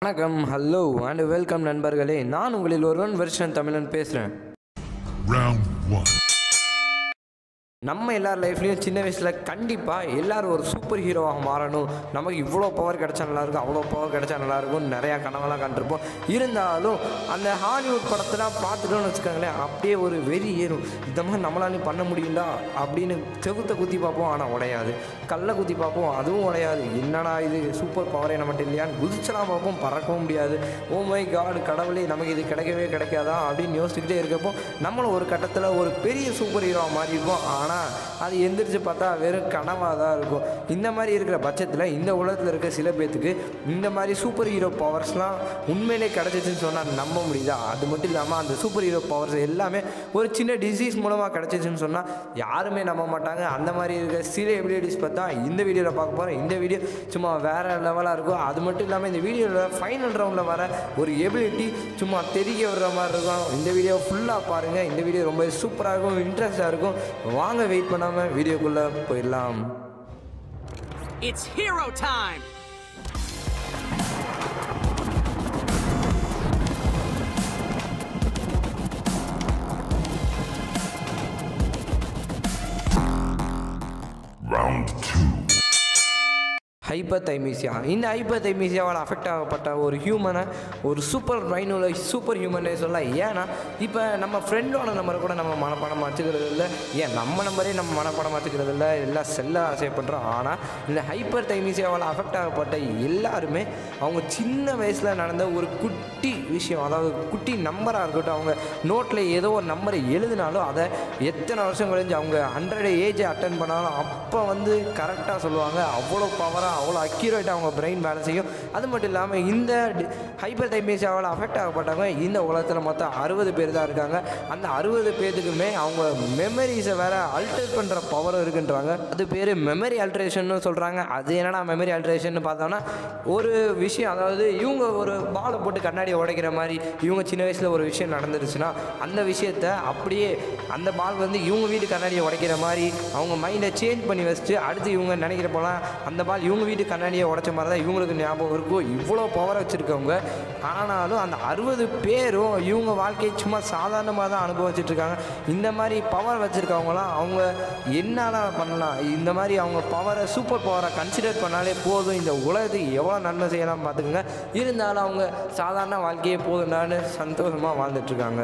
வணக்கம் hello and welcome நண்பர்களே நான் உங்களில் ஒருவன் வருஷன் தமிழன் பேசுகிறேன் Round one. நம்ம எல்லார் லைஃப்லேயும் சின்ன வயசில் கண்டிப்பாக எல்லாரும் ஒரு சூப்பர் ஹீரோவாக மாறணும் நமக்கு இவ்வளோ பவர் கிடைச்சா நல்லாயிருக்கும் அவ்வளோ பவர் கிடைச்சா நல்லாயிருக்கும் நிறையா கனவெல்லாம் கண்டிருப்போம் இருந்தாலும் அந்த ஹாலிவுட் படத்தெல்லாம் பார்த்துட்டோம்னு வச்சுக்கோங்களேன் அப்படியே ஒரு வெறி ஏறும் இந்த மாதிரி நம்மளாலையும் பண்ண முடியும்டா அப்படின்னு செவுத்த குத்தி பார்ப்போம் ஆனால் உடையாது கல்லை குத்தி பார்ப்போம் அதுவும் உடையாது என்னடா இது சூப்பர் பவரே நம்மகிட்ட இல்லையான்னு குதிச்சலாம் பார்ப்போம் பறக்கவும் முடியாது ஓ மை காட் கடவுளே நமக்கு இது கிடைக்கவே கிடைக்காதா அப்படின்னு யோசிச்சுக்கிட்டே இருக்கப்போ நம்மளும் ஒரு கட்டத்தில் ஒரு பெரிய சூப்பர் ஹீரோவாக மாறியிருப்போம் ஆனால் அது எந்திரிச்சு பார்த்தா வெறும் கனவாக தான் இருக்கும் இந்த மாதிரி இருக்கிற பட்சத்தில் இந்த உலகத்தில் இருக்க சில பேர்த்துக்கு இந்த மாதிரி சூப்பர் ஹீரோ பவர்ஸ்லாம் உண்மையிலே கிடச்சிச்சுன்னு சொன்னால் நம்ப முடியுதா அது மட்டும் இல்லாமல் அந்த சூப்பர் ஹீரோ பவர்ஸ் எல்லாமே ஒரு சின்ன டிசீஸ் மூலமாக கிடச்சிச்சுன்னு சொன்னால் யாருமே நம்ப மாட்டாங்க அந்த மாதிரி இருக்க சில எபிலிட்டிஸ் பார்த்தா இந்த வீடியோவில் பார்க்க போகிறோம் இந்த வீடியோ சும்மா வேறு லெவலாக இருக்கும் அது மட்டும் இல்லாமல் இந்த வீடியோவில் ஃபைனல் ரவுண்டில் வர ஒரு எபிலிட்டி சும்மா தெரிய விடுற மாதிரி இருக்கும் இந்த வீடியோ ஃபுல்லாக பாருங்கள் இந்த வீடியோ ரொம்ப சூப்பராக இருக்கும் இன்ட்ரெஸ்டாக இருக்கும் வாங்க வெயிட் பண்ணாமல் வீடியோக்குள்ளே போயிடலாம் It's hero time! Round two. Hyperthymesia இந்த ஹைப்பர் தைமீசியாவால் அஃபெக்ட் ஆகப்பட்ட ஒரு ஹியூமனை ஒரு சூப்பர் பிரைனோட சூப்பர் ஹியூமனே சொல்ல ஏன்னா இப்போ நம்ம ஃப்ரெண்டோட நம்பரை கூட நம்ம மனப்பாடம் வச்சுக்கிறது இல்லை ஏன் நம்ம நம்பரே நம்ம மனப்பாடம் வச்சுக்கிறது இல்லை எல்லாம் செல்ல ஆசை பண்ணுறோம் ஆனால் இந்த ஹைப்பர் தைமீசியாவால் அஃபெக்ட் ஆகப்பட்ட எல்லாருமே அவங்க சின்ன வயசில் நடந்த ஒரு குட்டி விஷயம் அதாவது குட்டி நம்பராக இருக்கட்டும் அவங்க நோட்டில் ஏதோ ஒரு நம்பரை எழுதினாலும் அதை எத்தனை வருஷம் கழிஞ்சு அவங்க ஹண்ட்ரட் ஏஜ் அட்டன் பண்ணாலும் அப்போ வந்து கரெக்டாக சொல்லுவாங்க அவ்வளோ பவராக அவ்வளோ அக்யூரேட்டாக அவங்க பிரெயின் வேலை செய்யும் அது மட்டும் இல்லாமல் இந்த ஹைப்பர் தைமேசியாவால் அஃபெக்ட் ஆகப்பட்டவங்க இந்த உலகத்தில் மொத்தம் அறுபது பேர் தான் இருக்காங்க அந்த அறுபது பேர்த்துக்குமே அவங்க மெமரிஸை வேற அல்டர் பண்ணுற பவரும் இருக்குன்றாங்க அது பேர் மெமரி அல்ட்ரேஷன்னு சொல்கிறாங்க அது என்னடா மெமரி அல்ட்ரேஷன் பார்த்தோன்னா ஒரு விஷயம் அதாவது இவங்க ஒரு பாலை போட்டு கண்ணாடியை உடைக்கிற மாதிரி இவங்க சின்ன வயசில் ஒரு விஷயம் நடந்துருச்சுன்னா அந்த விஷயத்த அப்படியே அந்த பால் வந்து இவங்க வீட்டு கண்ணாடியை உடைக்கிற மாதிரி அவங்க மைண்டை சேஞ்ச் பண்ணி வச்சுட்டு அடுத்து இவங்க நினைக்கிற போலாம் அந்த பால் இவங்க வீட்டு கண்ணாடியை உடைச்ச மாதிரி தான் இவங்களுக்கு ஞாபகம் இருக்கும் இவ்வளோ பவர் வச்சுருக்கவங்க ஆனாலும் அந்த அறுபது பேரும் இவங்க வாழ்க்கையை சும்மா சாதாரணமாக தான் அனுபவிச்சுட்டு இருக்காங்க இந்த மாதிரி பவர் வச்சுருக்கவங்களாம் அவங்க என்னால் பண்ணலாம் இந்த மாதிரி அவங்க பவரை சூப்பர் பவரை கன்சிடர் பண்ணாலே போதும் இந்த உலகத்துக்கு எவ்வளோ நன்மை செய்யலாம் பார்த்துக்கோங்க இருந்தாலும் அவங்க சாதாரண வாழ்க்கையே போதும்டான்னு சந்தோஷமாக வாழ்ந்துட்டுருக்காங்க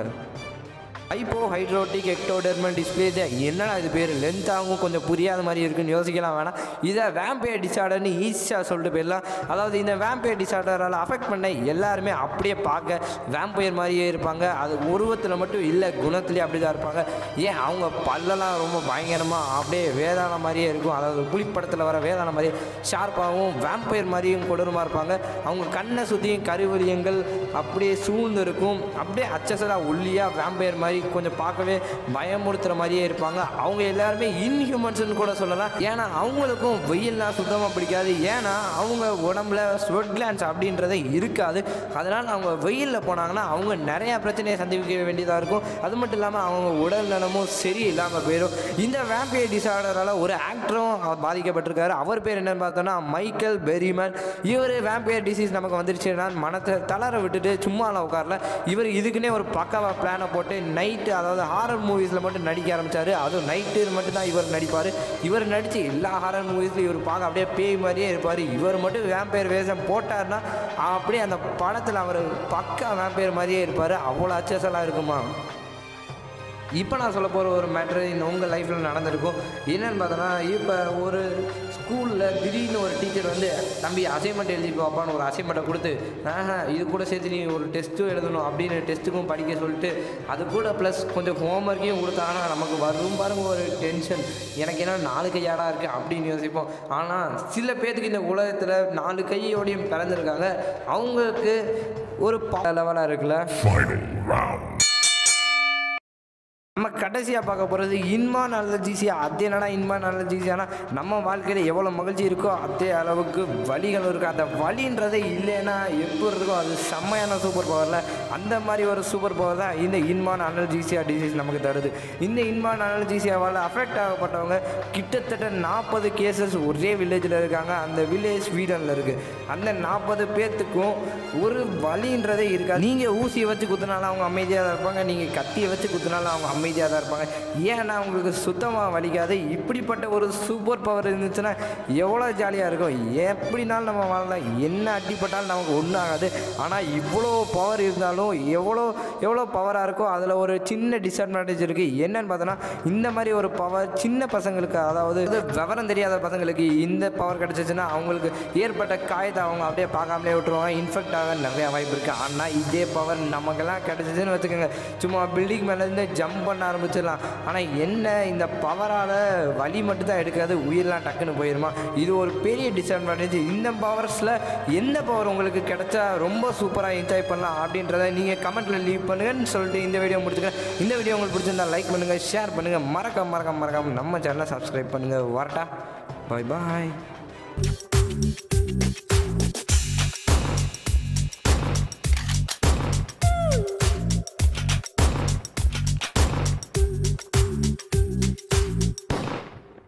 ஹைப்போ ஹைட்ரோட்டிக் எக்டோடெர்மல் டிஸ்பிளேஸ் என்னடா இது பேர் லென்த்தாகவும் கொஞ்சம் புரியாத மாதிரி இருக்குன்னு யோசிக்கலாம் வேணாம் இதை வேம்பையர் டிசார்டர்னு ஈஸியாக சொல்லிட்டு போயிடலாம் அதாவது இந்த வேம்பையர் டிசார்டரால் அஃபெக்ட் பண்ண எல்லாருமே அப்படியே பார்க்க வேம்பையர் மாதிரியே இருப்பாங்க அது உருவத்தில் மட்டும் இல்லை குணத்துலேயே அப்படி தான் இருப்பாங்க ஏன் அவங்க பல்லெல்லாம் ரொம்ப பயங்கரமாக அப்படியே வேதாள மாதிரியே இருக்கும் அதாவது புலிப்படத்தில் வர வேதாள மாதிரியே ஷார்ப்பாகவும் வேம்பையர் மாதிரியும் கொடூரமாக இருப்பாங்க அவங்க கண்ணை சுற்றியும் கருவலியங்கள் அப்படியே சூழ்ந்து இருக்கும் அப்படியே அச்சசலாக ஒல்லியாக வேம்பையர் மாதிரி கொஞ்சம் பார்க்கவே பயமுறுத்துகிற மாதிரியே இருப்பாங்க அவங்க எல்லாருமே இன்ஹியூமன்ஸ்னு கூட சொல்லலாம் ஏன்னா அவங்களுக்கும் வெயில்லாம் சுத்தமாக பிடிக்காது ஏன்னா அவங்க உடம்புல ஸ்வெட் கிளான்ஸ் அப்படின்றதே இருக்காது அதனால் அவங்க வெயிலில் போனாங்கன்னா அவங்க நிறையா பிரச்சனையை சந்திக்க வேண்டியதாக இருக்கும் அது மட்டும் இல்லாமல் அவங்க உடல் நலமும் சரி இல்லாமல் போயிடும் இந்த வேம்பியர் டிசார்டரால் ஒரு ஆக்டரும் பாதிக்கப்பட்டிருக்காரு அவர் பேர் என்னன்னு பார்த்தோன்னா மைக்கேல் பெரிமன் இவர் வேம்பியர் டிசீஸ் நமக்கு வந்துருச்சுன்னா மனத்தை தளர விட்டுட்டு சும்மாலாம் உட்காரல இவர் இதுக்குன்னே ஒரு பக்காவாக பிளானை போட்டு நைட்டு அதாவது ஹாரர் மூவிஸில் மட்டும் நடிக்க ஆரம்பித்தார் அதுவும் நைட்டு மட்டும் தான் இவர் நடிப்பார் இவர் நடித்து எல்லா ஹாரர் மூவிஸ்லையும் இவர் பார்க்க அப்படியே பேய் மாதிரியே இருப்பார் இவர் மட்டும் வேம்பயர் வேஷம் போட்டார்னா அப்படியே அந்த படத்தில் அவர் பக்கா வேம்பயர் மாதிரியே இருப்பார் அவ்வளோ அச்சசலாக இருக்குமா இப்போ நான் சொல்ல போகிற ஒரு மேட்ரு இந்த உங்கள் லைஃப்பில் நடந்திருக்கும் என்னன்னு பார்த்தோன்னா இப்போ ஒரு ஸ்கூலில் திடீர்னு ஒரு டீச்சர் வந்து தம்பி அசைன்மெண்ட் எழுதிட்டு வாப்பான்னு ஒரு அசைன்மெண்ட்டை கொடுத்து ஆஹா இது கூட சேர்த்து நீ ஒரு டெஸ்ட்டும் எழுதணும் அப்படின்னு டெஸ்ட்டுக்கும் படிக்க சொல்லிட்டு அது கூட ப்ளஸ் கொஞ்சம் ஹோம்ஒர்க்கையும் கொடுத்தாங்கன்னா நமக்கு வரும் பாருங்க ஒரு டென்ஷன் எனக்கு என்ன நாலு கையாடா இருக்குது அப்படின்னு யோசிப்போம் ஆனால் சில பேர்த்துக்கு இந்த உலகத்தில் நாலு கையோடையும் பிறந்திருக்காங்க அவங்களுக்கு ஒரு லெவலாக இருக்குல்ல Final round. நம்ம கடைசியாக பார்க்க போகிறது இன்மான் அலர்ஜிசியா அது என்னடா இன்மான் அலர்ஜிசியானா நம்ம வாழ்க்கையில் எவ்வளோ மகிழ்ச்சி இருக்கோ அதே அளவுக்கு வலிகள் இருக்குது அந்த வலின்றதே இல்லைன்னா எப்படி இருக்கோ அது செம்மையான சூப்பர் பவரில் அந்த மாதிரி ஒரு சூப்பர் பவர் தான் இந்த இன்மான் அனல்ஜீசியா டிசீஸ் நமக்கு தருது இந்த இன்மான் அனல்ஜீசியாவால் அஃபெக்ட் ஆகப்பட்டவங்க கிட்டத்தட்ட நாற்பது கேசஸ் ஒரே வில்லேஜில் இருக்காங்க அந்த வில்லேஜ் ஸ்வீடனில் இருக்குது அந்த நாற்பது பேர்த்துக்கும் ஒரு வலின்றதே இருக்காது நீங்கள் ஊசியை வச்சு குத்துனாலும் அவங்க அமைதியாக தான் இருப்பாங்க நீங்கள் கத்தியை வச்சு குத்துனாலும் அவங்க அமைதியாக தான் இருப்பாங்க ஏன்னா அவங்களுக்கு சுத்தமாக வலிக்காது இப்படிப்பட்ட ஒரு சூப்பர் பவர் இருந்துச்சுன்னா எவ்வளோ ஜாலியாக இருக்கும் எப்படினாலும் நம்ம வாழலாம் என்ன அடிப்பட்டாலும் நமக்கு ஒன்றும் ஆகாது ஆனால் இவ்வளோ பவர் இருந்தாலும் எவ்வளோ எவ்வளோ பவராக இருக்கோ அதில் ஒரு சின்ன டிஸ்அட்வான்டேஜ் இருக்குது என்னன்னு பார்த்தோன்னா இந்த மாதிரி ஒரு பவர் சின்ன பசங்களுக்கு அதாவது இது விவரம் தெரியாத பசங்களுக்கு இந்த பவர் கிடச்சிச்சுன்னா அவங்களுக்கு ஏற்பட்ட காயத்தை அவங்க அப்படியே பார்க்காமலே விட்டுருவாங்க இன்ஃபெக்ட் ஆக நிறைய வாய்ப்பு இருக்குது ஆனால் இதே பவர் நமக்கெல்லாம் கிடச்சிச்சுன்னு வச்சுக்கோங்க சும்மா பில்டிங் மேலேருந்து ஜம்ப் பண்ண ஆரம்பிச்சிடலாம் ஆனால் என்ன இந்த பவரால் வலி மட்டும் தான் எடுக்காது உயிரெலாம் டக்குன்னு போயிடுமா இது ஒரு பெரிய டிஸ்அட்வான்டேஜ் இந்த பவர்ஸில் எந்த பவர் உங்களுக்கு கிடைச்சா ரொம்ப சூப்பராக என்ஜாய் பண்ணலாம் அப்படின்றத நீங்கள் கமெண்ட்டில் லீவ் பண்ணுங்கன்னு சொல்லிட்டு இந்த வீடியோ முடிச்சுக்கிறேன் இந்த வீடியோ உங்களுக்கு பிடிச்சிருந்தா லைக் பண்ணுங்கள் ஷேர் பண்ணுங்கள் மறக்காம மறக்காம மறக்காம நம்ம சேனலை சப்ஸ்கிரைப் பண்ணுங்கள் வரட்டா பாய் பாய்